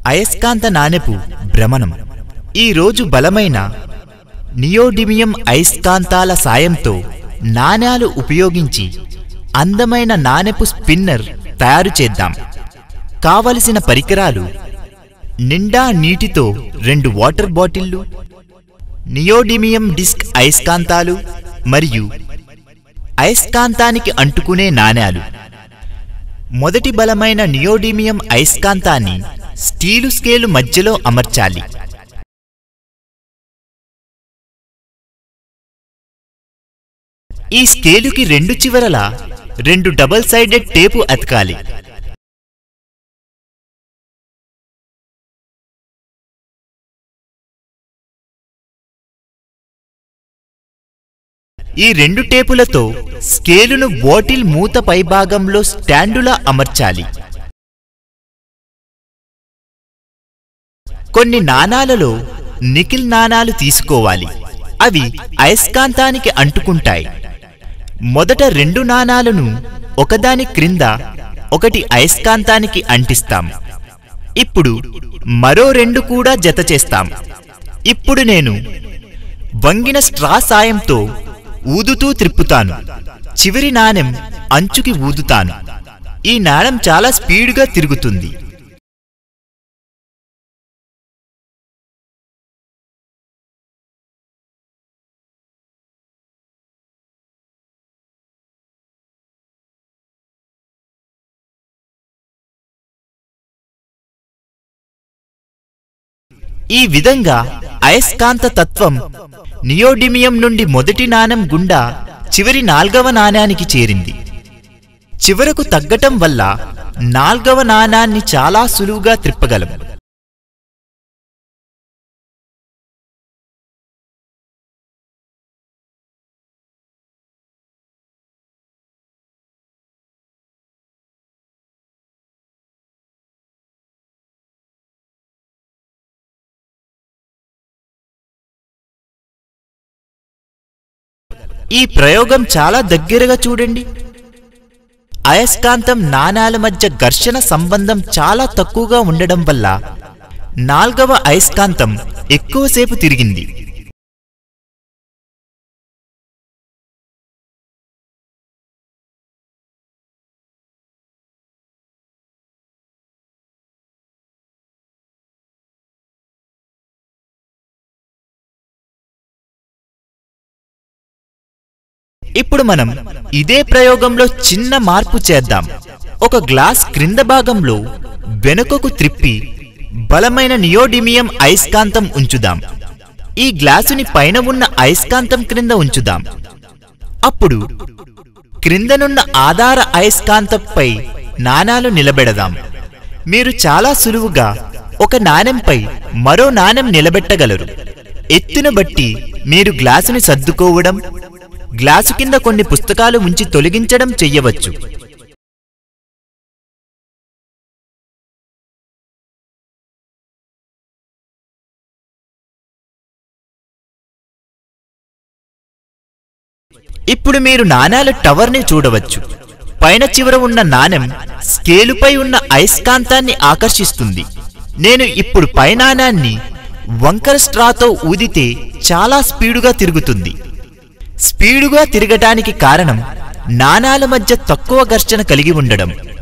అయస్కాంత నాణెపు భ్రమణం ఈరోజు బలమైన నియోడిమియం అయస్కాంతాల సాయంతో నాణేలు ఉపయోగించి అందమైన నాణెపు స్పిన్నర్ తయారు చేద్దాం కావలసిన పరికరాలు నిండా నీటితో రెండు వాటర్ బాటిళ్లు నియోడిమియం డిస్క్ అయస్కాంతాలు మరియు అయస్కాంతానికి అంటుకునే నాణేలు మొదటి బలమైన నియోడిమియం అయస్కాంతాన్ని స్టీలు స్కేలు మధ్యలో అమర్చాలి ఈ స్కేలుకి రెండు చివరల రెండు డబల్ సైడెడ్ టేపు అతకాలి ఈ రెండు టేపులతో స్కేలును బాటిల్ మూత పైభాగంలో స్టాండులా అమర్చాలి కొన్ని నాణాలలో నికిల్ నాణాలు తీసుకోవాలి అవి అయస్కాంతానికి అంటుకుంటాయి మొదట రెండు నాణాలను ఒకదాని క్రింద ఒకటి అయస్కాంతానికి అంటిస్తాం ఇప్పుడు మరో రెండు కూడా జత చేస్తాం ఇప్పుడు నేను వంగిన స్ట్రా సాయంతో ఊదుతూ త్రిప్పుతాను చివరి నాణెం అంచుకి ఊదుతాను ఈ నాణెం చాలా స్పీడుగా తిరుగుతుంది ఈ విధంగా అయస్కాంత తత్వం నియోడిమియం నుండి మొదటి నాణెం గుండా చివరి నాల్గవ నాణానికి చేరింది చివరకు తగ్గటం వల్ల నాల్గవ నాణాన్ని చాలా సులువుగా త్రిప్పగలం ఈ ప్రయోగం చాలా దగ్గరగా చూడండి అయస్కాంతం నాణాల మధ్య ఘర్షణ సంబంధం చాలా తక్కువగా ఉండడం వల్ల నాల్గవ అయస్కాంతం ఎక్కువసేపు తిరిగింది ఇప్పుడు మనం ఇదే ప్రయోగంలో చిన్న మార్పు చేద్దాం ఒక గ్లాస్ క్రింద భాగంలో వెనుకకు త్రిప్పి బలమైన నియోడిమియం అయస్కాంతం ఉంచుదాం ఈ గ్లాసుని పైన ఉన్న అయస్కాంతం క్రింద ఉంచుదాం అప్పుడు క్రిందనున్న ఆధార అయస్కాంతంపై నాణాలు నిలబెడదాం మీరు చాలా సులువుగా ఒక నాణెంపై మరో నాణెం నిలబెట్టగలరు ఎత్తును బట్టి మీరు గ్లాసుని సర్దుకోవడం గ్లాసు కింద కొన్ని పుస్తకాలు ఉంచి తొలగించడం చెయ్యవచ్చు ఇప్పుడు మీరు నాణాల టవర్ని చూడవచ్చు పైన చివర ఉన్న నాణెం స్కేలుపై ఉన్న అయస్కాంతాన్ని ఆకర్షిస్తుంది నేను ఇప్పుడు పై నాణాన్ని వంకర స్ట్రాతో ఊదితే చాలా స్పీడుగా తిరుగుతుంది స్పీడుగా తిరగటానికి కారణం నాణాల మధ్య తక్కువ ఘర్షణ కలిగి ఉండడం